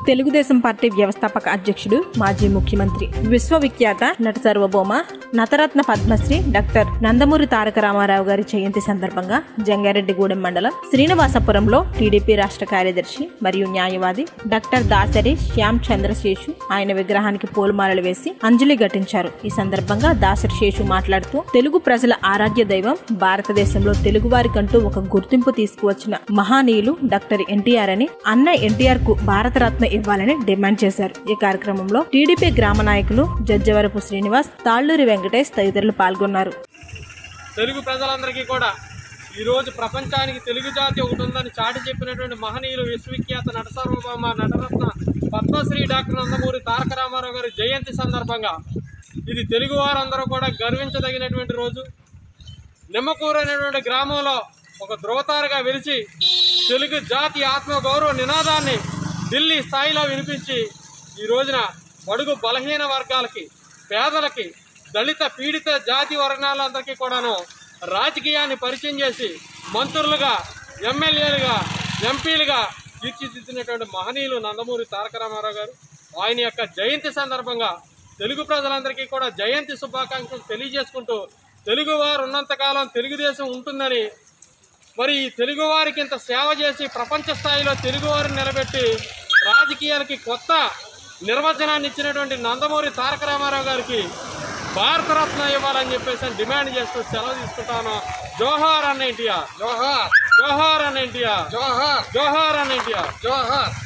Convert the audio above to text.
Telugu Desam party వ్యవస్థాపక అధ్యక్షుడు మాజీ ముఖ్యమంత్రి విశ్వవిఖ్యాత నట సర్వభౌమ నతరత్న పద్మశ్రీ డాక్టర్ నందమూరి తారక రామారావు గారి జయంతి సందర్భంగా జంగారెడ్డిగూడెం మండలం శ్రీనివాసపురంలో టీడీపీ రాష్ట్ర కార్యదర్శి మరియు న్యాయవాది డాక్టర్ దాసరి శ్యామ్ చంద్రశేషు ఆయన విగ్రహానికి పూలమాలలు వేసి అంజలి ఘటించారు ఈ సందర్భంగా దాసరి శేషు మాట్లాడుతూ తెలుగు ప్రజల ఆరాధ్య దైవం భారతదేశంలో తెలుగువారికంటూ ఒక గుర్తింపు తీసుకువచ్చిన మహానీయులు డాక్టర్ ఎన్టీఆర్ అని అన్న ఎన్టీఆర్ కు భారతరత్న ఇవ్వాలని డిమాండ్ చేశారు ఈ కార్యక్రమంలో టీడీపీ గ్రామ నాయకులు జజ్జవరపు శ్రీనివాస్ తాళ్లూరి వెంకటేష్ తదితరులు పాల్గొన్నారు తెలుగు ప్రజలందరికీ కూడా ఈరోజు ప్రపంచానికి తెలుగు జాతి ఒకటి ఉందని చాటి చెప్పినటువంటి మహనీయులు విశ్వవిఖ్యాత నట సార్వభౌమ నటరత్న పద్మశ్రీ డాక్టర్ నందమూరి తారక రామారావు గారి జయంతి సందర్భంగా ఇది తెలుగు వారందరూ కూడా గర్వించదగినటువంటి రోజు నిమ్మకూరు అనేటువంటి గ్రామంలో ఒక ధ్రువతారగా వెలిచి తెలుగు జాతి ఆత్మగౌరవ నినాదాన్ని ఢిల్లీ స్థాయిలో వినిపించి ఈ రోజున బడుగు బలహీన వర్గాలకి పేదలకి దళిత పీడిత జాతి వర్గాలందరికీ కూడాను రాజకీయాన్ని పరిచయం చేసి మంత్రులుగా ఎమ్మెల్యేలుగా ఎంపీలుగా తీర్చిదిద్దినటువంటి మహనీయులు నందమూరి తారక రామారావు గారు ఆయన యొక్క జయంతి సందర్భంగా తెలుగు ప్రజలందరికీ కూడా జయంతి శుభాకాంక్షలు తెలియజేసుకుంటూ తెలుగువారు ఉన్నంతకాలం తెలుగుదేశం ఉంటుందని మరి ఈ తెలుగువారికి ఇంత సేవ చేసి ప్రపంచ స్థాయిలో తెలుగువారిని నిలబెట్టి రాజకీయాలకి కొత్త నిర్వచనాన్ని ఇచ్చినటువంటి నందమూరి తారక రామారావు గారికి భారతరత్న ఇవ్వాలని చెప్పేసి డిమాండ్ చేస్తూ సెలవు తీసుకుంటాను జోహార్ అన్న ఎన్టీఆర్ జోహార్ జోహార్ అన్న ఎన్టీఆర్ జోహార్ జోహార్ అన్న ఎన్టీఆర్ జోహార్